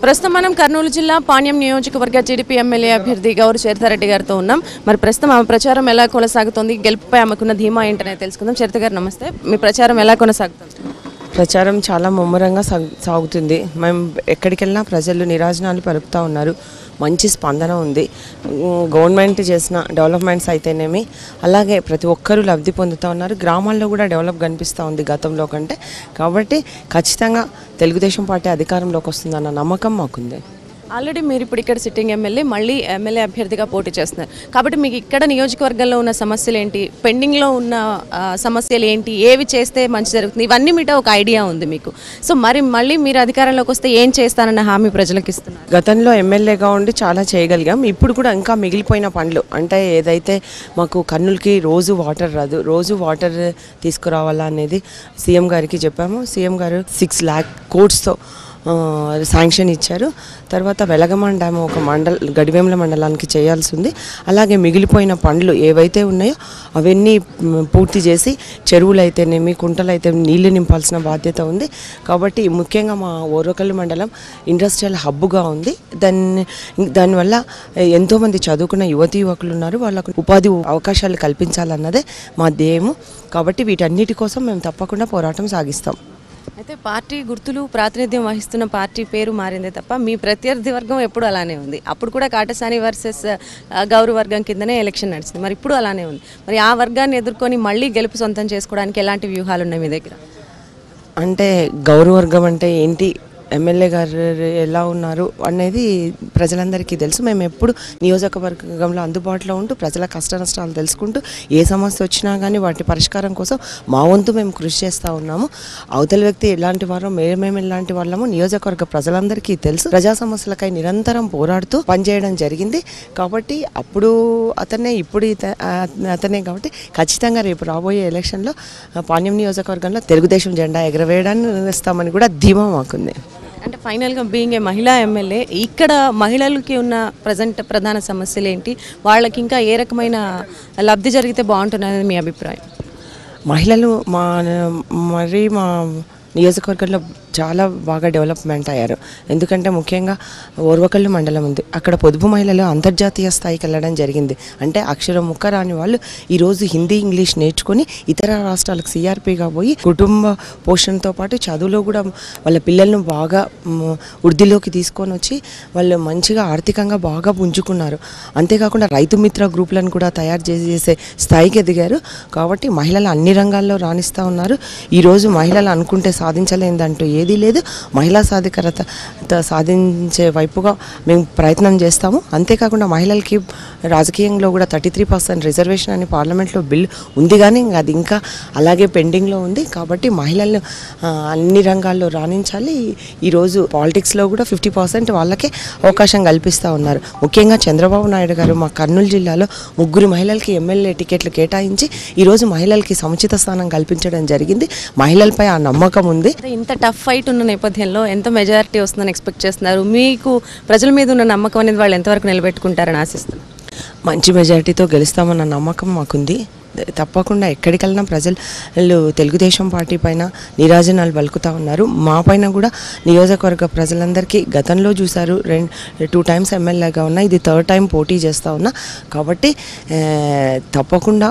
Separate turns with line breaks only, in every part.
ప్రస్తుతం మనం కర్నూలు జిల్లా పాణ్యం నియోజకవర్గ టీడీపీ ఎమ్మెల్యే అభ్యర్థి గౌరు చరితారెడ్డి గారితో ఉన్నాం మరి ప్రస్తుతం ఆమె ప్రచారం ఎలా కొనసాగుతోంది గెలుపుపై ఆమెకున్న ధీమా ఏంటనే తెలుసుకుందాం చరిత గారు నమస్తే మీ ప్రచారం ఎలా కొనసాగుతుంది
ప్రచారం చాలా ముమ్మరంగా సాగు సాగుతుంది మేము ఎక్కడికి వెళ్ళినా ప్రజలు నిరాజనాలు పలుకుతూ ఉన్నారు మంచి స్పందన ఉంది ఉమ్, గవర్నమెంట్ చేసిన డెవలప్మెంట్స్ అయితేనేమి అలాగే ప్రతి ఒక్కరూ లబ్ధి పొందుతూ ఉన్నారు గ్రామాల్లో కూడా డెవలప్ కనిపిస్తూ ఉంది గతంలో కంటే కాబట్టి ఖచ్చితంగా తెలుగుదేశం పార్టీ అధికారంలోకి వస్తుందన్న నమ్మకం మాకుంది
ఆల్రెడీ మీరు ఇప్పుడు ఇక్కడ సిట్టింగ్ ఎమ్మెల్యే మళ్ళీ ఎమ్మెల్యే అభ్యర్థిగా పోటీ చేస్తున్నారు కాబట్టి మీకు ఇక్కడ నియోజకవర్గంలో ఉన్న సమస్యలు ఏంటి పెండింగ్లో ఉన్న ఆ, సమస్యలు ఏంటి ఏవి చేస్తే మంచి జరుగుతుంది ఇవన్నీ మీట ఒక ఐడియా ఉంది మీకు సో మరి మళ్ళీ మీరు అధికారంలోకి వస్తే ఏం చేస్తానన్న హామీ ప్రజలకు ఇస్తున్నారు
గతంలో ఎమ్మెల్యేగా ఉండి చాలా చేయగలిగాం ఇప్పుడు కూడా ఇంకా మిగిలిపోయిన పనులు అంటే ఏదైతే మాకు కన్నులకి రోజు వాటర్ రాదు రోజు వాటర్ తీసుకురావాలా అనేది సీఎం గారికి చెప్పాము సీఎం గారు సిక్స్ ల్యాక్ కోట్స్తో శాంక్షన్ ఇచ్చారు తర్వాత వెలగమాన్ డ్యామ్ ఒక మండల్ గడివేముల మండలానికి చేయాల్సి ఉంది అలాగే మిగిలిపోయిన పనులు ఏవైతే ఉన్నాయో అవన్నీ మ్, పూర్తి చేసి చెరువులు అయితేనేమి కుంటలు అయితే నీళ్లు నింపాల్సిన బాధ్యత ఉంది కాబట్టి ముఖ్యంగా మా ఓరకల్లు మండలం ఇండస్ట్రియల్ హబ్గా ఉంది దాన్ని దానివల్ల ఎంతోమంది చదువుకున్న యువతి యువకులు ఉన్నారు వాళ్ళకు ఉపాధి అవకాశాలు కల్పించాలన్నదే మా ధ్యేయము కాబట్టి వీటన్నిటి కోసం మేము తప్పకుండా పోరాటం సాగిస్తాం
అయితే పార్టీ గుర్తులు ప్రాతినిధ్యం వహిస్తున్న పార్టీ పేరు మారిందే తప్ప మీ ప్రత్యర్థి వర్గం ఎప్పుడు అలానే ఉంది అప్పుడు కూడా కాటసాని వర్సెస్ గౌరవ వర్గం కిందనే ఎలక్షన్ నడిచింది మరి ఇప్పుడు అలానే ఉంది మరి ఆ వర్గాన్ని ఎదుర్కొని మళ్ళీ గెలుపు సొంతం చేసుకోవడానికి ఎలాంటి వ్యూహాలు ఉన్నాయి మీ దగ్గర
అంటే గౌరవర్గం అంటే ఏంటి ఎమ్మెల్యే గారు ఎలా ఉన్నారు అనేది ప్రజలందరికీ తెలుసు మేము ఎప్పుడు నియోజకవర్గంలో అందుబాటులో ఉంటూ ప్రజల కష్ట నష్టాలు తెలుసుకుంటూ ఏ సమస్య వచ్చినా కానీ వాటి పరిష్కారం కోసం మా వంతు మేము కృషి చేస్తూ ఉన్నాము అవతల వ్యక్తి ఎలాంటి వారో మేమేమి ఎలాంటి వాళ్ళము నియోజకవర్గ ప్రజలందరికీ తెలుసు ప్రజా సమస్యలకై నిరంతరం పోరాడుతూ పనిచేయడం జరిగింది కాబట్టి అప్పుడు అతనే ఇప్పుడు ఇత- ఆ- అతనే కాబట్టి ఖచ్చితంగా రేపు రాబోయే ఎలక్షన్లో ఆ, పాణ్యం నియోజకవర్గంలో తెలుగుదేశం జెండా ఎగరవేయడాన్ని ఇస్తామని కూడా ధీమా మాకుంది
అంటే ఫైనల్గా బీయింగ్ ఏ మహిళా ఎమ్మెల్యే ఇక్కడ మహిళలకి ఉన్న ప్రజెంట్ ప్రధాన సమస్యలు ఏంటి వాళ్ళకి ఇంకా ఏ రకమైన లబ్ధి జరిగితే బాగుంటుంది మీ అభిప్రాయం
మహిళలు మా మరి మా నియోజకవర్గంలో చాలా బాగా డెవలప్మెంట్ అయ్యారు ఎందుకంటే ముఖ్యంగా ఓర్వకల్లు మండలం ఉంది అక్కడ పొదుపు మహిళలు అంతర్జాతీయ స్థాయికి వెళ్ళడం జరిగింది అంటే అక్షరం ముక్క రాని వాళ్ళు ఈరోజు హిందీ ఇంగ్లీష్ నేర్చుకొని ఇతర రాష్ట్రాలకు సిఆర్పిగా పోయి కుటుంబ పోషణతో పాటు చదువులో కూడా వాళ్ళ పిల్లలను బాగా మ్, వృద్ధిలోకి తీసుకొని వచ్చి వాళ్ళు మంచిగా ఆర్థికంగా బాగా పుంజుకున్నారు అంతేకాకుండా రైతు మిత్ర గ్రూపులను కూడా తయారు చేసే స్థాయికి ఎదిగారు కాబట్టి మహిళలు అన్ని రంగాల్లో రాణిస్తూ ఉన్నారు ఈరోజు మహిళలు అనుకుంటే సాధించలేదంటూ ఏదీ లేదు మహిళా సాధికారత త- సాధించే వైపుగా మేము ప్రయత్నం చేస్తాము అంతేకాకుండా మహిళలకి రాజకీయంలో కూడా థర్టీ త్రీ పర్సెంట్ రిజర్వేషన్ అని పార్లమెంట్లో బిల్ ఉంది కానీ ఇంకా అది ఇంకా అలాగే పెండింగ్లో ఉంది కాబట్టి మహిళలు ఆ, అన్ని రంగాల్లో రాణించాలి ఈరోజు పాలిటిక్స్లో కూడా ఫిఫ్టీ పర్సెంట్ వాళ్ళకే అవకాశం కల్పిస్తూ ఉన్నారు ముఖ్యంగా చంద్రబాబు నాయుడు గారు మా కర్నూలు జిల్లాలో ముగ్గురు మహిళలకి ఎమ్మెల్యే టికెట్లు కేటాయించి ఈరోజు మహిళలకి సముచిత స్థానం కల్పించడం జరిగింది మహిళలపై ఆ నమ్మకం ఉంది
అంటే ఇంత టఫ్ ఫైట్ ఉన్న నేపథ్యంలో ఎంత మెజారిటీ వస్తుందని ఎక్స్పెక్ట్ చేస్తున్నారు మీకు ప్రజల మీద ఉన్న నమ్మకం అనేది వాళ్ళు ఎంతవరకు నిలబెట్టుకుంటారని ఆశిస్తున్నారు
మంచి మెజారిటీతో గెలుస్తామన్న నమ్మకం మాకుంది తప్పకుండా ఎక్కడికెళ్ళినా ప్రజలు తెలుగుదేశం పార్టీ పైన నిరాజనాలు పలుకుతూ ఉన్నారు మా పైన కూడా నియోజకవర్గ ప్రజలందరికీ గతంలో చూశారు రెండు టూ టైమ్స్ ఎమ్మెల్యేగా ఉన్నా ఇది థర్డ్ టైం పోటీ చేస్తూ ఉన్నా కాబట్టి ఆ, తప్పకుండా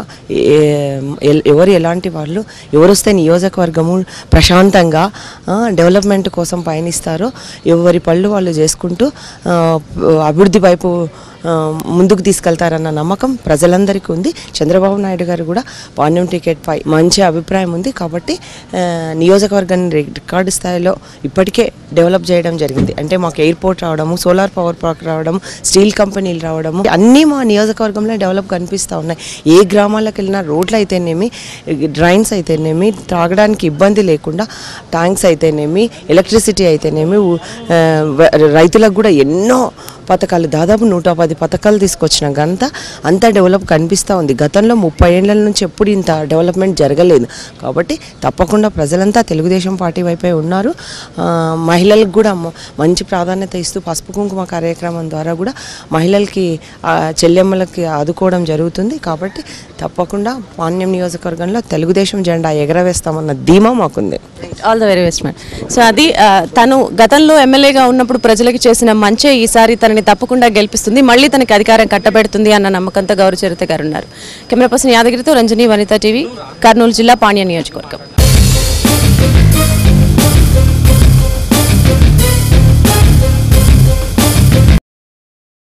ఏ- ఎల్- ఎవరు ఎలాంటి వాళ్ళు ఎవరు వస్తే నియోజకవర్గము ప్రశాంతంగా ఆ, డెవలప్మెంట్ కోసం పయనిస్తారో ఎవరి పళ్ళు వాళ్ళు చేసుకుంటూ ఆ, అభివృద్ధి వైపు ఆ, ముందుకు తీసుకెళ్తారన్న నమ్మకం ప్రజలందరికీ ఉంది చంద్రబాబు నాయుడు గారు కూడా పాణ్యం టికెట్ పై మంచి అభిప్రాయం ఉంది కాబట్టి ఆ, నియోజకవర్గాన్ని రి- రికార్డు స్థాయిలో ఇప్పటికే డెవలప్ చేయడం జరిగింది అంటే మాకు ఎయిర్పోర్ట్ రావడము సోలార్ పవర్ పార్క్ రావడము స్టీల్ కంపెనీలు రావడము అన్నీ మా నియోజకవర్గంలో డెవలప్ కనిపిస్తూ ఉన్నాయి ఏ గ్రామాలకు వెళ్ళినా రోడ్లు అయితేనేమి డ్రైన్స్ అయితేనేమి తాగడానికి ఇబ్బంది లేకుండా ట్యాంక్స్ అయితేనేమి ఎలక్ట్రిసిటీ అయితేనేమి ఊ- ఆ, వ- రైతులకు కూడా ఎన్నో పథకాలు దాదాపు నూట పది పథకాలు తీసుకొచ్చిన ఘనత అంతా డెవలప్ కనిపిస్తూ ఉంది గతంలో ముప్పై ఏళ్ళ నుంచి ఎప్పుడు ఇంత డెవలప్మెంట్ జరగలేదు కాబట్టి తప్పకుండా ప్రజలంతా తెలుగుదేశం పార్టీ వైపే ఉన్నారు ఆ, మహిళలకు కూడా మ- మంచి ప్రాధాన్యత ఇస్తూ పసుపు కుంకుమ కార్యక్రమం ద్వారా కూడా మహిళలకి ఆ, చెల్లెమ్మలకి ఆదుకోవడం జరుగుతుంది కాబట్టి తప్పకుండా పాణ్యం నియోజకవర్గంలో తెలుగుదేశం జెండా ఎగరవేస్తామన్న ధీమా మాకుంది
all the very best ma'am so అది ఆ, తను గతంలో ఎమ్మెల్యేగా ఉన్నప్పుడు ప్రజలకు చేసిన మంచే ఈసారి తనని తప్పకుండా గెలిపిస్తుంది మళ్ళీ తనకి అధికారం కట్టబెడుతుంది అన్న నమ్మకంతో గౌరవ చరిత్ర గారు ఉన్నారు కెమెరా పర్సన్ యాదగిరితో రంజని వనిత టీవీ కర్నూలు జిల్లా పాణ్య నియోజకవర్గం